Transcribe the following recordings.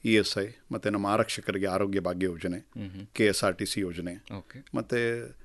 E S I ಮತ್ತು ನಮ್ಮ ಆರಕ್ಷಕರಿಗೆ ಆರೋಗ್ಯ ಭಾಗ್ಯ ಯೋಜನೆ K S R T C ಯೋಜನೆ ಓಕೆ ಮತ್ತು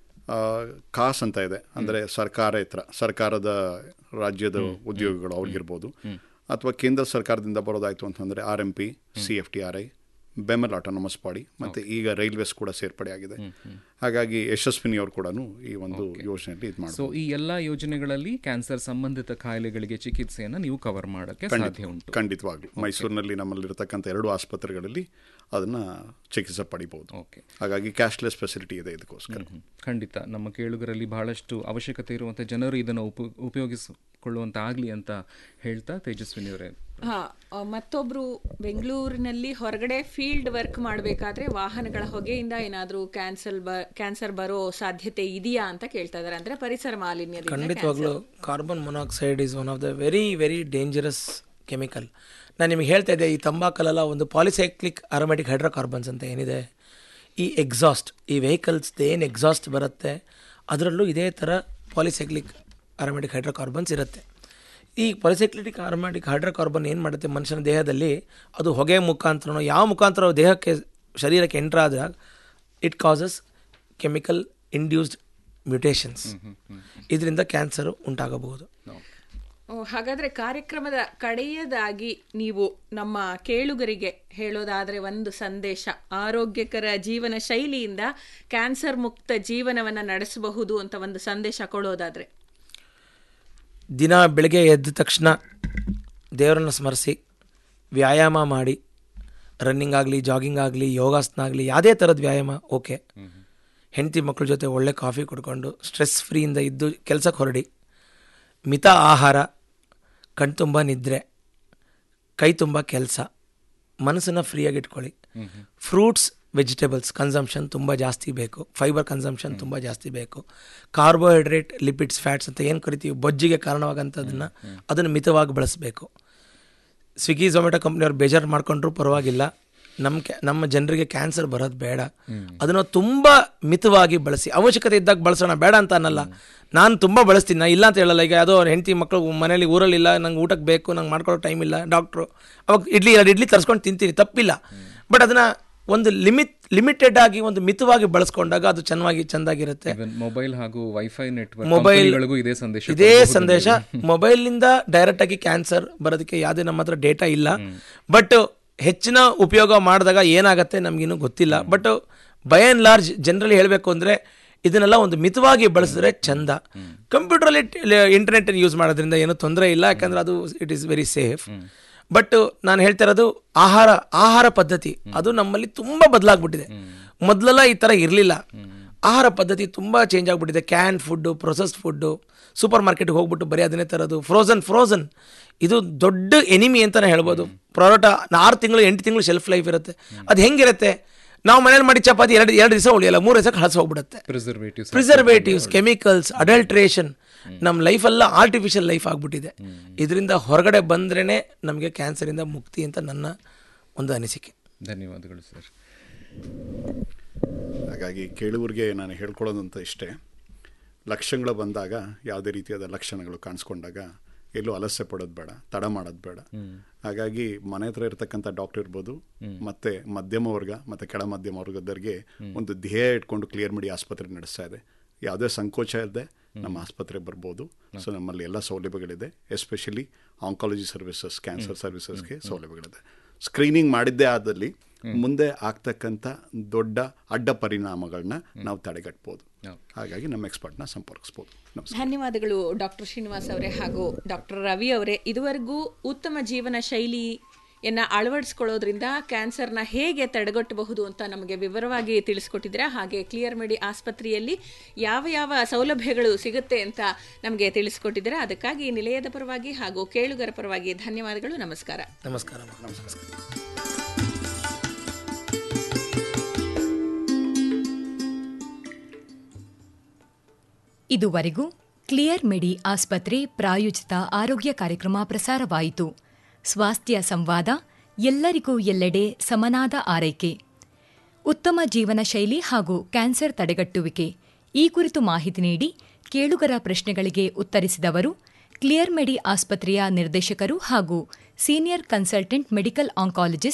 ಕಾಸ್ ಅಂತ ಇದೆ ಅಂದರೆ ಸರ್ಕಾರೇತರ ಸರ್ಕಾರದ ರಾಜ್ಯದ ಉದ್ಯೋಗಿಗಳು ಅವ್ರಿಗಿರ್ಬೋದು ಅಥವಾ ಕೇಂದ್ರ ಸರ್ಕಾರದಿಂದ ಬರೋದಾಯಿತು ಅಂತಂದರೆ R M P C F T R I BEML autonomous body ಮತ್ತು ಈಗ ರೈಲ್ವೇಸ್ ಕೂಡ ಸೇರ್ಪಡೆ ಆಗಿದೆ ಹಾಗಾಗಿ ಯಶಸ್ವಿನಿ ಅವರು ಕೂಡ ಈ ಒಂದು ಯೋಜನೆಯಲ್ಲಿ ಇದು ಸೊ ಮಾಡ್ಬೋದು ಈ ಎಲ್ಲ ಯೋಜನೆಗಳಲ್ಲಿ ಕ್ಯಾನ್ಸರ್ ಸಂಬಂಧಿತ ಕಾಯಿಲೆಗಳಿಗೆ ಚಿಕಿತ್ಸೆಯನ್ನು ನೀವು ಕವರ್ ಮಾಡೋಕ್ಕೆ ಸಾಧ್ಯ ಉಂಟು ಖಂಡಿತವಾಗ್ಲು ಮೈಸೂರಿನಲ್ಲಿ ನಮ್ಮಲ್ಲಿರತಕ್ಕಂಥ ಎರಡು ಆಸ್ಪತ್ರೆಗಳಲ್ಲಿ ಅದನ್ನು ಚಿಕಿತ್ಸೆ ಪಡಿಬೋದು ಓಕೆ ಹಾಗಾಗಿ ಕ್ಯಾಶ್ಲೆಸ್ ಫೆಸಿಲಿಟಿ ಇದೆ ಇದಕ್ಕೋಸ್ಕರ ಖಂಡಿತ ನಮ್ಮ ಕೇಳುಗರಲ್ಲಿ ಬಹಳಷ್ಟು ಅವಶ್ಯಕತೆ ಇರುವಂಥ ಜನರು ಇದನ್ನು ಉಪ ಉಪಯೋಗಿಸಿಕೊಳ್ಳುವಂತ ಆಗಲಿ ಅಂತ ಹೇಳ್ತಾ ತೇಜಸ್ವಿನಿ ಅವರೇ ಹಾ ಆ, ಮತ್ತೊಬ್ರು ಬೆಂಗಳೂರಿನಲ್ಲಿ ಹೊರಗಡೆ ಫೀಲ್ಡ್ ವರ್ಕ್ ಮಾಡಬೇಕಾದ್ರೆ ವಾಹನಗಳ ಹೊಗೆಯಿಂದ ಏನಾದರೂ ಕ್ಯಾನ್ಸಲ್ ಬ ಕ್ಯಾನ್ಸರ್ ಬರೋ ಸಾಧ್ಯತೆ ಇದೆಯಾ ಅಂತ ಕೇಳ್ತಾ ಇದಾರೆ ಅಂದ್ರೆ ಪರಿಸರ ಮಾಲಿನ್ಯದಿಂದ ಖಂಡಿತವಾಗ್ಲೂ carbon monoxide is one of the very very dangerous chemical ನಾನು ನಿಮಗೆ ಹೇಳ್ತಾ ಇದ್ದೆ ಈ ತಂಬಾಕಲೆಲ್ಲ ಒಂದು ಪಾಲಿಸೈಕ್ಲಿಕ್ ಅರೋಮೆಟಿಕ್ ಹೈಡ್ರೋಕಾರ್ಬನ್ಸ್ ಅಂತ ಏನಿದೆ ಈ ಎಕ್ಸಾಸ್ಟ್ ಈ ವೆಹಿಕಲ್ಸ್ದು ಏನು ಎಕ್ಸಾಸ್ಟ್ ಬರುತ್ತೆ ಅದರಲ್ಲೂ ಇದೇ ಥರ ಪಾಲಿಸೈಕ್ಲಿಕ್ ಅರೋಮೆಟಿಕ್ ಹೈಡ್ರೋಕಾರ್ಬನ್ಸ್ ಇರುತ್ತೆ ಈ ಪಾಲಿಸೈಕ್ಲಿಟಿಕ್ ಅರೋಮೆಟಿಕ್ ಹೈಡ್ರೋಕಾರ್ಬನ್ ಏನು ಮಾಡುತ್ತೆ ಮನುಷ್ಯನ ದೇಹದಲ್ಲಿ ಅದು ಹೊಗೆ ಮುಖಾಂತರನೋ ಯಾವ ಮುಖಾಂತರ ದೇಹಕ್ಕೆ ಶರೀರಕ್ಕೆ ಎಂಟ್ರ್ ಆದಾಗ it causes chemical induced mutations ಇದರಿಂದ ಕ್ಯಾನ್ಸರು ಉಂಟಾಗಬಹುದು ಓ, ಹಾಗಾದ್ರೆ ಕಾರ್ಯಕ್ರಮದ ಕಡೆಯದಾಗಿ ನೀವು ನಮ್ಮ ಕೇಳುಗರಿಗೆ ಹೇಳೋದಾದ್ರೆ ಒಂದು ಸಂದೇಶ ಆರೋಗ್ಯಕರ ಜೀವನ ಶೈಲಿಯಿಂದ ಕ್ಯಾನ್ಸರ್ ಮುಕ್ತ ಜೀವನವನ್ನ ನಡೆಸಬಹುದು ಅಂತ ಒಂದು ಸಂದೇಶ ಕೊಡೋದಾದ್ರೆ ದಿನ ಬೆಳಗ್ಗೆ ಎದ್ದ ತಕ್ಷಣ ದೇವರನ್ನು ಸ್ಮರಿಸಿ ವ್ಯಾಯಾಮ ಮಾಡಿ ರನ್ನಿಂಗ್ ಆಗಲಿ ಜಾಗಿಂಗ್ ಆಗಲಿ ಯೋಗಾಸನ ಆಗಲಿ ಯಾವುದೇ ಥರದ ವ್ಯಾಯಾಮ ಓಕೆ ಹೆಂಡತಿ ಮಕ್ಕಳ ಜೊತೆ ಒಳ್ಳೆ ಕಾಫಿ ಕುಡ್ಕೊಂಡು ಸ್ಟ್ರೆಸ್ ಫ್ರೀಯಿಂದ ಇದ್ದು ಕೆಲಸಕ್ಕೆ ಹೊರಡಿ ಮಿತ ಆಹಾರ ಕಣ್ತುಂಬ ನಿದ್ರೆ ಕೈ ತುಂಬ ಕೆಲಸ ಮನಸ್ಸನ್ನು ಫ್ರೀಯಾಗಿ ಇಟ್ಕೊಳ್ಳಿ ಫ್ರೂಟ್ಸ್ ವೆಜಿಟೇಬಲ್ಸ್ ಕನ್ಸಂಪ್ಷನ್ ತುಂಬ ಜಾಸ್ತಿ ಬೇಕು ಫೈಬರ್ ಕನ್ಸಂಪ್ಷನ್ ತುಂಬ ಜಾಸ್ತಿ ಬೇಕು ಕಾರ್ಬೋಹೈಡ್ರೇಟ್ ಲಿಪಿಡ್ಸ್ ಫ್ಯಾಟ್ಸ್ ಅಂತ ಏನು ಕರಿತೀವಿ ಬೊಜ್ಜಿಗೆ ಕಾರಣವಾಗಂಥದ್ದನ್ನು ಅದನ್ನು ಮಿತವಾಗಿ ಬಳಸಬೇಕು ಸ್ವಿಗ್ಗಿ ಝೊಮ್ಯಾಟೊ ಕಂಪ್ನಿಯವ್ರು ಬೇಜಾರು ಮಾಡ್ಕೊಂಡ್ರೂ ಪರವಾಗಿಲ್ಲ ನಮ್ಮ ಕ್ಯಾ ನಮ್ಮ ಜನರಿಗೆ ಕ್ಯಾನ್ಸರ್ ಬರೋದು ಬೇಡ ಅದನ್ನು ತುಂಬ ಮಿತವಾಗಿ ಬಳಸಿ ಅವಶ್ಯಕತೆ ಇದ್ದಾಗ ಬಳಸೋಣ ಬೇಡ ಅಂತ ಅನ್ನಲ್ಲ ನಾನು ತುಂಬ ಬಳಸ್ತೀನಿ ನಾ ಇಲ್ಲ ಅಂತ ಹೇಳಲ್ಲ ಈಗ ಯಾವುದೋ ಹೆಂಡತಿ ಮಕ್ಕಳು ಮನೇಲಿ ಊರಲ್ಲಿಲ್ಲ ನಂಗೆ ಊಟಕ್ಕೆ ಬೇಕು ನಂಗೆ ಮಾಡ್ಕೊಳ್ಳೋ ಟೈಮ್ ಇಲ್ಲ ಡಾಕ್ಟ್ರು ಅವಾಗ ಇಡ್ಲಿ ಎರಡು ಇಡ್ಲಿ ತರಿಸ್ಕೊಂಡು ತಿಂತೀನಿ ತಪ್ಪಿಲ್ಲ ಬಟ್ ಅದನ್ನು ಒಂದು ಲಿಮಿಟ್ ಲಿಮಿಟೆಡ್ ಆಗಿ ಒಂದು ಮಿತವಾಗಿ ಬಳಸ್ಕೊಂಡಾಗ ಅದು ಚೆನ್ನಾಗಿ ಚೆಂದಾಗಿರುತ್ತೆ ಮೊಬೈಲ್ ಹಾಗೂ ವೈಫೈ ನೆಟ್ವರ್ಕ್ ಮೊಬೈಲ್ ಕಂಪನಿಗಳಿಗೂ ಇದೇ ಸಂದೇಶ ಇದೇ ಸಂದೇಶ ಮೊಬೈಲ್ನಿಂದ ಡೈರೆಕ್ಟ್ ಆಗಿ ಕ್ಯಾನ್ಸರ್ ಬರೋದಕ್ಕೆ ಯಾವುದೇ ನಮ್ಮ ಹತ್ರ ಡೇಟಾ ಇಲ್ಲ ಬಟ್ ಹೆಚ್ಚಿನ ಉಪಯೋಗ ಮಾಡಿದಾಗ ಏನಾಗತ್ತೆ ನಮಗಿನ್ನೂ ಗೊತ್ತಿಲ್ಲ but by and large generally ಹೇಳಬೇಕು ಅಂದರೆ ಇದನ್ನೆಲ್ಲ ಒಂದು ಮಿತವಾಗಿ ಬಳಸಿದ್ರೆ ಚಂದ ಕಂಪ್ಯೂಟರಲ್ಲಿ ಇಂಟರ್ನೆಟ್ ಯೂಸ್ ಮಾಡೋದ್ರಿಂದ ಏನೂ ತೊಂದರೆ ಇಲ್ಲ ಯಾಕಂದ್ರೆ ಅದು it is very safe but ನಾನು ಹೇಳ್ತಾ ಇರೋದು ಆಹಾರ ಆಹಾರ ಪದ್ಧತಿ ಅದು ನಮ್ಮಲ್ಲಿ ತುಂಬ ಬದಲಾಗ್ಬಿಟ್ಟಿದೆ ಮೊದಲೆಲ್ಲ ಈ ಥರ ಇರಲಿಲ್ಲ ಆಹಾರ ಪದ್ಧತಿ ತುಂಬ ಚೇಂಜ್ ಆಗಿಬಿಟ್ಟಿದೆ can food processed food super ಮಾರ್ಕೆಟ್ಗೆ ಹೋಗ್ಬಿಟ್ಟು ಬರೀ ಅದನ್ನೇ ತರೋದು ಫ್ರೋಝನ್ ಫ್ರೋಝನ್ ಇದು ದೊಡ್ಡ ಎನಿಮಿ ಅಂತಲೇ ಹೇಳ್ಬೋದು ಪರೋಟ ಆರು ತಿಂಗಳು ಎಂಟು ತಿಂಗಳು ಶೆಲ್ಫ್ ಲೈಫ್ ಇರುತ್ತೆ ಅದು ಹೆಂಗಿರುತ್ತೆ ನಾವು ಮನೇಲಿ ಮಾಡಿ ಚಪಾತಿ ಎರಡು ಎರಡು ದಿವಸ ಉಳಿಯಲ್ಲ ಮೂರು ದಿವಸಕ್ಕೆ ಹಳಸಿ ಹೋಗ್ಬಿಡುತ್ತೆ ಪ್ರಿಸರ್ವೇಟಿವ್ಸ್ ಪ್ರಿಸರ್ವೇಟಿವ್ಸ್ ಕೆಮಿಕಲ್ಸ್ ಅಡಲ್ಟ್ರೇಷನ್ ನಮ್ಮ ಲೈಫೆಲ್ಲ ಆರ್ಟಿಫಿಷಿಯಲ್ ಲೈಫ್ ಆಗಿಬಿಟ್ಟಿದೆ ಇದರಿಂದ ಹೊರಗಡೆ ಬಂದ್ರೇ ನಮಗೆ ಕ್ಯಾನ್ಸರಿಂದ ಮುಕ್ತಿ ಅಂತ ನನ್ನ ಒಂದು ಅನಿಸಿಕೆ ಧನ್ಯವಾದಗಳು ಸರ್ ಹಾಗಾಗಿ ಕೇಳುವರಿಗೆ ನಾನು ಹೇಳ್ಕೊಳ್ಳೋದಂತ ಇಷ್ಟೇ ಲಕ್ಷಣಗಳು ಬಂದಾಗ ಯಾವುದೇ ರೀತಿಯಾದ ಲಕ್ಷಣಗಳು ಕಾಣಿಸ್ಕೊಂಡಾಗ ಎಲ್ಲೂ ಅಲಸ್ಯ ಪಡೋದು ಬೇಡ ತಡ ಮಾಡೋದು ಬೇಡ ಹಾಗಾಗಿ ಮನೆ ಹತ್ರ ಇರತಕ್ಕಂಥ ಡಾಕ್ಟರ್ ಇರ್ಬೋದು ಮತ್ತೆ ಮಧ್ಯಮ ವರ್ಗ ಮತ್ತೆ ಕೆಳ ಮಧ್ಯಮ ವರ್ಗದವರಿಗೆ ಒಂದು ಧ್ಯೇಯ ಇಟ್ಕೊಂಡು ಕ್ಲಿಯರ್ ಮಾಡಿ ಆಸ್ಪತ್ರೆ ನಡೆಸ್ತಾ ಇದೆ ಯಾವುದೇ ಸಂಕೋಚ ಇಲ್ಲದೆ ನಮ್ಮ ಆಸ್ಪತ್ರೆ ಬರ್ಬೋದು ಸೊ ನಮ್ಮಲ್ಲಿ ಎಲ್ಲ ಸೌಲಭ್ಯಗಳಿದೆ ಎಸ್ಪೆಷಲಿ ಆಂಕಾಲಜಿ ಸರ್ವಿಸಸ್ ಕ್ಯಾನ್ಸರ್ ಸರ್ವಿಸಸ್ಗೆ ಸೌಲಭ್ಯಗಳಿದೆ ಸ್ಕ್ರೀನಿಂಗ್ ಮಾಡಿದ್ದೇ ಆದಲ್ಲಿ ಮುಂದೆ ಆಗ್ತಕ್ಕಂಥ ದೊಡ್ಡ ಅಡ್ಡ ಪರಿಣಾಮಗಳನ್ನ ನಾವು ತಡೆಗಟ್ಬೋದು ಹಾಗಾಗಿ ನಮ್ಮ ಎಕ್ಸ್ಪರ್ಟ್ನ ಸಂಪರ್ಕಿಸ್ಬೋದು ನಮಸ್ಕಾರ ಧನ್ಯವಾದಗಳು ಡಾಕ್ಟರ್ ಶ್ರೀನಿವಾಸ್ ಅವರೇ ಹಾಗೂ ಡಾಕ್ಟರ್ ರವಿ ಅವರೇ ಇದುವರೆಗೂ ಉತ್ತಮ ಜೀವನ ಶೈಲಿಯನ್ನ ಅಳವಡಿಸ್ಕೊಳ್ಳೋದ್ರಿಂದ ಕ್ಯಾನ್ಸರ್ನ ಹೇಗೆ ತಡೆಗಟ್ಟಬಹುದು ಅಂತ ನಮಗೆ ವಿವರವಾಗಿ ತಿಳಿಸ್ಕೊಟ್ಟಿದ್ದೀರಾ ಹಾಗೆ ಕ್ಲಿಯರ್ ಮೆಡಿ ಆಸ್ಪತ್ರೆಯಲ್ಲಿ ಯಾವ ಯಾವ ಸೌಲಭ್ಯಗಳು ಸಿಗುತ್ತೆ ಅಂತ ನಮಗೆ ತಿಳಿಸ್ಕೊಟ್ಟಿದ್ದೀರಾ ಅದಕ್ಕಾಗಿ ನಿಲಯದ ಪರವಾಗಿ ಹಾಗೂ ಕೇಳುಗರ ಪರವಾಗಿ ಧನ್ಯವಾದಗಳು ನಮಸ್ಕಾರ ನಮಸ್ಕಾರ ನಮಸ್ಕಾರ ಇದುವರೆಗೂ ಕ್ಲಿಯರ್ ಮೆಡಿ ಆಸ್ಪತ್ರೆ ಪ್ರಾಯೋಜಿತ ಆರೋಗ್ಯ ಕಾರ್ಯಕ್ರಮ ಪ್ರಸಾರವಾಯಿತು ಸ್ವಾಸ್ಥ್ಯ ಸಂವಾದ ಎಲ್ಲರಿಗೂ ಎಲ್ಲೆಡೆ ಸಮನಾದ ಆರೈಕೆ ಉತ್ತಮ ಜೀವನ ಶೈಲಿ ಹಾಗೂ ಕ್ಯಾನ್ಸರ್ ತಡೆಗಟ್ಟುವಿಕೆ ಈ ಕುರಿತು ಮಾಹಿತಿ ನೀಡಿ ಕೇಳುಗರ ಪ್ರಶ್ನೆಗಳಿಗೆ ಉತ್ತರಿಸಿದವರು ಕ್ಲಿಯರ್ ಮೆಡಿ ಆಸ್ಪತ್ರೆಯ ನಿರ್ದೇಶಕರು ಹಾಗೂ ಸೀನಿಯರ್ ಕನ್ಸಲ್ಟೆಂಟ್ ಮೆಡಿಕಲ್ ಆಂಕಾಲಜಿಸ್ಟ್